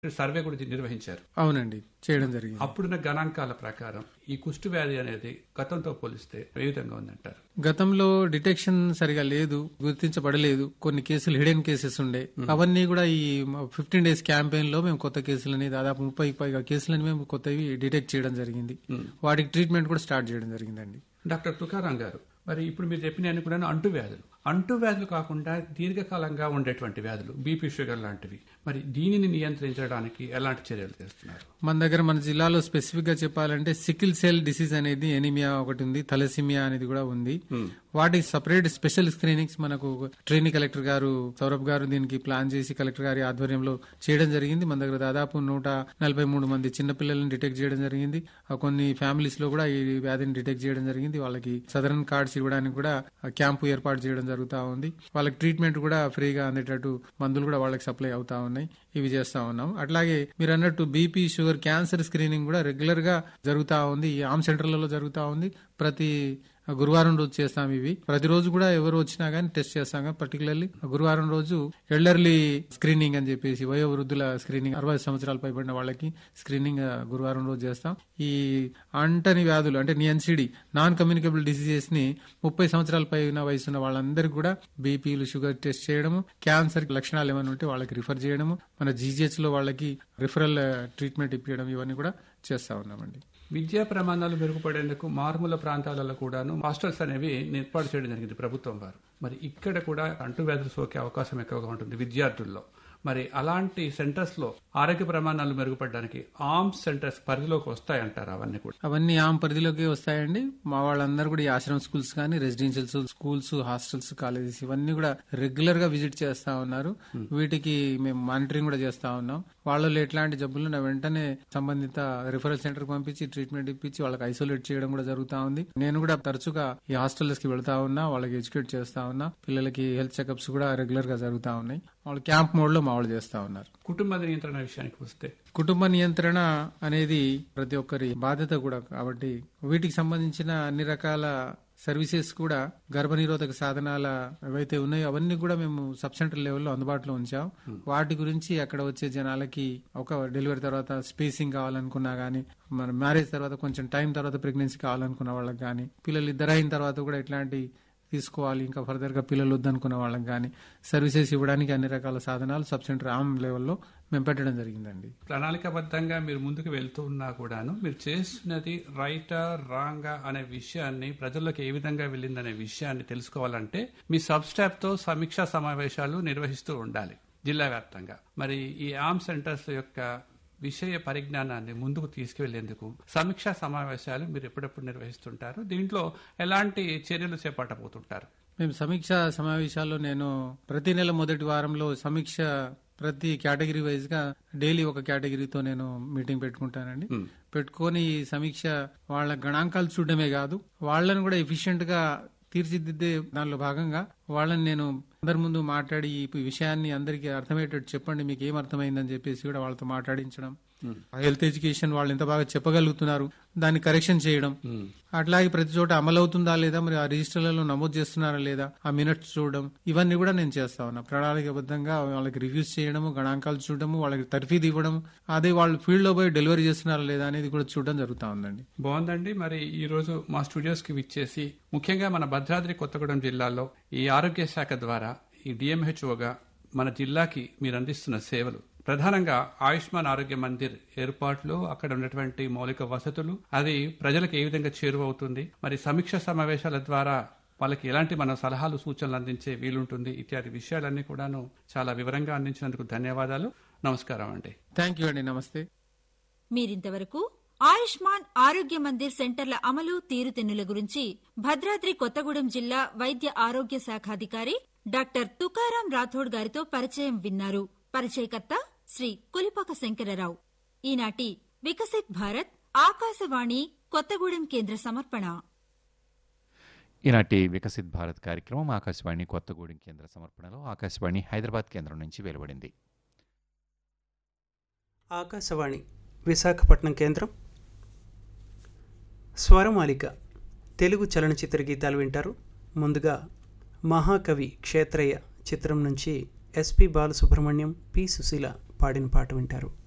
survey కూడా నిర్వహించారు అవునండి చేయడం జరిగింది అప్పుడున్న గణాంకాల ప్రకారం ఈ కుష్టు వ్యాధి అనేది గతంతో పోలిస్తే ఏ విధంగా ఉందంటారు గతంలో డిటెక్షన్ సరిగా లేదు గుర్తించబడలేదు కొన్ని కేసులు హిడెన్ కేసెస్ ఉండే అవన్నీ కూడా ఈ ఫిఫ్టీన్ డేస్ క్యాంపెయిన్ లో మేము కొత్త కేసులని దాదాపు ముప్పై పైగా కేసులని మేము కొత్తవి డిటెక్ట్ చేయడం జరిగింది వాటికి ట్రీట్మెంట్ కూడా స్టార్ట్ చేయడం జరిగిందండి డాక్టర్ తుకారాం గారు మరి ఇప్పుడు మీరు చెప్పిన కూడా అంటు వ్యాధులు అంటు వ్యాధులు కాకుండా దీర్ఘకాలంగా ఉండేటువంటి వ్యాధులు బీపీ షుగర్ లాంటివి మరి దీనిని నియంత్రించడానికి ఎలాంటి చర్యలు చేస్తున్నారు మన దగ్గర మన జిల్లాలో స్పెసిఫిక్ గా చెప్పాలంటే సికిల్ సెల్ డిసీజ్ అనేది ఎనిమియా ఒకటి ఉంది థలసిమియా అనేది కూడా ఉంది వాటికి సపరేట్ స్పెషల్ స్క్రీనింగ్స్ మనకు ట్రైనింగ్ కలెక్టర్ గారు సౌరభ్ గారు దీనికి ప్లాన్ చేసి కలెక్టర్ గారి ఆధ్వర్యంలో చేయడం జరిగింది మన దగ్గర దాదాపు నూట నలభై మూడు మంది చిన్నపిల్లలను డిటెక్ట్ చేయడం జరిగింది ఆ కొన్ని ఫ్యామిలీస్ లో కూడా ఈ వ్యాధిని డిటెక్ట్ చేయడం జరిగింది వాళ్ళకి సదరన్ కార్డ్స్ ఇవ్వడానికి కూడా క్యాంపు ఏర్పాటు చేయడం జరుగుతా ఉంది వాళ్ళకి ట్రీట్మెంట్ కూడా ఫ్రీగా అందేటట్టు మందులు కూడా వాళ్ళకి సప్లై అవుతా ఉన్నాయి ఇవి చేస్తా ఉన్నాం అట్లాగే మీరు అన్నట్టు బీపీ షుగర్ క్యాన్సర్ స్క్రీనింగ్ కూడా రెగ్యులర్ గా జరుగుతా ఉంది ఈ ఆమ్ సెంటర్లలో జరుగుతా ఉంది ప్రతి గురువారం రోజు చేస్తాం ఇవి ప్రతిరోజు కూడా ఎవరు వచ్చినా గానీ టెస్ట్ చేస్తాం కానీ పర్టికులర్లీ గురువారం రోజు ఎల్డర్లీ స్క్రీనింగ్ అని చెప్పేసి వయో వృద్ధుల స్క్రీనింగ్ అరవై సంవత్సరాలు పైబడిన వాళ్ళకి స్క్రీనింగ్ ఆ, గురువారం రోజు చేస్తాం ఈ అంటని వ్యాధులు అంటే ఎన్సిడి నాన్ కమ్యూనికబుల్ డిసీజెస్ ని ముప్పై సంవత్సరాల పైన వయసున్న వాళ్ళందరికీ కూడా బీపీలు షుగర్ టెస్ట్ చేయడము క్యాన్సర్ లక్షణాలు ఏమైనా ఉంటే వాళ్ళకి రిఫర్ చేయడము మన జీజీహెచ్ లో వాళ్ళకి రిఫరల్ ట్రీట్మెంట్ ఇప్పించడం ఇవన్నీ కూడా చేస్తా ఉన్నామండి విద్యా ప్రమాణాలు మెరుగుపడేందుకు మారుమూల ప్రాంతాలలో కూడాను హాస్టల్స్ అనేవి ఏర్పాటు చేయడం జరిగింది ప్రభుత్వం వారు మరి ఇక్కడ కూడా అంటువ్యాధులు సోకే అవకాశం ఎక్కువగా ఉంటుంది విద్యార్థుల్లో మరి అలాంటి సెంటర్స్ లో ఆరోగ్య ప్రమాణాలు మెరుగుపడడానికి ఆర్మ్స్ సెంటర్స్ పరిధిలోకి వస్తాయంటారు అవన్నీ కూడా అవన్నీ ఆమె పరిధిలోకి వస్తాయండి మా వాళ్ళందరూ కూడా ఈ ఆశ్రమం స్కూల్స్ కానీ రెసిడెన్షియల్ స్కూల్స్ హాస్టల్స్ కాలేజెస్ ఇవన్నీ కూడా రెగ్యులర్ గా విజిట్ చేస్తా ఉన్నారు వీటికి మేము మానిటరింగ్ కూడా చేస్తా ఉన్నాం వాళ్ళలో ఎట్లాంటి జబ్బులు ఉన్న వెంటనే సంబంధిత రిఫరల్ సెంటర్ పంపించి ట్రీట్మెంట్ ఇప్పించి వాళ్ళకి ఐసోలేట్ చేయడం కూడా జరుగుతా ఉంది నేను కూడా తరచుగా ఈ హాస్టల్స్ కి వెళ్తా ఉన్నా వాళ్ళకి ఎడ్యుకేట్ చేస్తా ఉన్నా పిల్లలకి హెల్త్ చెకప్స్ కూడా రెగ్యులర్ గా జరుగుతా ఉన్నాయి వాళ్ళు క్యాంప్ మోడ్ లో మా వాళ్ళు చేస్తా ఉన్నారు కుటుంబ నియంత్రణ విషయానికి వస్తే కుటుంబ నియంత్రణ అనేది ప్రతి ఒక్కరి బాధ్యత కూడా కాబట్టి వీటికి సంబంధించిన అన్ని రకాల సర్వీసెస్ కూడా గర్భనిరోధక సాధనాల ఏవైతే ఉన్నాయో అవన్నీ కూడా మేము సబ్ సెంటర్ లెవెల్లో అందుబాటులో ఉంచాం వాటి గురించి అక్కడ వచ్చే జనాలకి ఒక డెలివరీ తర్వాత స్పేసింగ్ కావాలనుకున్నా గానీ మన మ్యారేజ్ తర్వాత కొంచెం టైం తర్వాత ప్రెగ్నెన్సీ కావాలనుకున్న వాళ్ళకి కానీ పిల్లలు ఇద్దరు అయిన తర్వాత కూడా ఇట్లాంటి తీసుకోవాలి ఇంకా ఫర్దర్ గా పిల్లలు వద్దనుకున్న వాళ్ళకి కానీ సర్వీసెస్ ఇవ్వడానికి అన్ని రకాల సాధనాలు సబ్ సెంటర్ ఆమ్ లెవెల్లో మేము పెట్టడం జరిగిందండి ప్రణాళికాబద్ధంగా మీరు ముందుకు వెళ్తూ ఉన్నా కూడాను మీరు చేస్తున్నది రైటా రాంగా అనే విషయాన్ని ప్రజల్లోకి ఏ విధంగా వెళ్ళిందనే విషయాన్ని తెలుసుకోవాలంటే మీ సబ్ స్టాఫ్ తో సమీక్షా సమావేశాలు నిర్వహిస్తూ ఉండాలి జిల్లా వ్యాప్తంగా మరి ఈ ఆర్మ్ సెంటర్స్ యొక్క విషయ పరిజ్ఞానాన్ని ముందుకు తీసుకువెళ్లేందుకు సమీక్షా సమావేశాలు మీరు ఎప్పుడెప్పుడు నిర్వహిస్తుంటారు దీంట్లో ఎలాంటి చర్యలు చేపట్టబోతుంటారు మేము సమీక్ష సమావేశాల్లో నేను ప్రతి నెల మొదటి వారంలో సమీక్ష ప్రతి కేటగిరీ వైజ్ గా డైలీ ఒక కేటగిరీతో నేను మీటింగ్ పెట్టుకుంటానండి పెట్టుకొని ఈ సమీక్ష వాళ్ళ గణాంకాలు చూడడమే కాదు వాళ్ళని కూడా ఎఫిషియెంట్ గా తీర్చిదిద్దే దానిలో భాగంగా వాళ్ళని నేను అందరి ముందు మాట్లాడి ఈ విషయాన్ని అందరికీ అర్థమయ్యేటట్టు చెప్పండి మీకు ఏం అర్థమైందని చెప్పేసి కూడా వాళ్ళతో మాట్లాడించడం హెల్త్ ఎడ్యుకేషన్ వాళ్ళు ఎంత బాగా చెప్పగలుగుతున్నారు దాన్ని కరెక్షన్ చేయడం అట్లాగే ప్రతి చోట అమలవుతుందా లేదా మరి ఆ రిజిస్టర్లలో నమోదు చేస్తున్నారా లేదా ఆ మినిట్స్ చూడడం ఇవన్నీ కూడా నేను చేస్తా ఉన్నా ప్రణాళికబద్ధంగా వాళ్ళకి రివ్యూస్ చేయడము గణాంకాలు చూడడము వాళ్ళకి తర్ఫీదు ఇవ్వడం అదే వాళ్ళు ఫీల్డ్ లో పోయి డెలివరీ చేస్తున్నారా లేదా అనేది కూడా చూడడం జరుగుతా ఉందండి బాగుందండి మరి ఈ రోజు మా స్టూడియోస్ కి విచ్చేసి ముఖ్యంగా మన భద్రాద్రి కొత్తగూడెం జిల్లాలో ఈ ఆరోగ్య శాఖ ద్వారా ఈ డిఎంహెచ్ఓగా మన జిల్లాకి మీరు అందిస్తున్న సేవలు ప్రధానంగా ఆయుష్మాన్ ఆరోగ్య మందిర్ ఏర్పాట్లు అక్కడ ఉన్నటువంటి మౌలిక వసతులు అది ప్రజలకు ఏ విధంగా చేరువవుతుంది మరి సమీక్ష సమావేశాల ద్వారా వాళ్ళకి ఎలాంటి మన సలహాలు సూచనలు అందించే వీలుంటుంది ఇత్యాది విషయాలన్నీ కూడాను చాలా వివరంగా అందించినందుకు ధన్యవాదాలు నమస్కారం అండి థ్యాంక్ యూ అండి నమస్తే మీరింతవరకు ఆయుష్మాన్ ఆరోగ్య మందిర్ సెంటర్ల అమలు తీరుతెన్నుల గురించి భద్రాద్రి కొత్తగూడెం జిల్లా వైద్య ఆరోగ్య శాఖాధికారి డాక్టర్ తుకారాం రాథోడ్ గారితో పరిచయం విన్నారు పరిచయకర్త శ్రీ కులిపాక శంకరరావు ఈనాటి వికసిత్ భారత్ ఆకాశవాణి కొత్తగూడెం కేంద్ర సమర్పణ ఈనాటి వికసిత్ భారత్ కార్యక్రమం ఆకాశవాణి కొత్తగూడెం కేంద్ర సమర్పణలో ఆకాశవాణి హైదరాబాద్ కేంద్రం నుంచి వెలువడింది ఆకాశవాణి విశాఖపట్నం కేంద్రం స్వరమాలిక తెలుగు చలనచిత్ర గీతాలు వింటారు ముందుగా మహాకవి క్షేత్రయ్య చిత్రం నుంచి ఎస్పి బాలసుబ్రహ్మణ్యం పి సుశీల పాడిన పాట వింటారు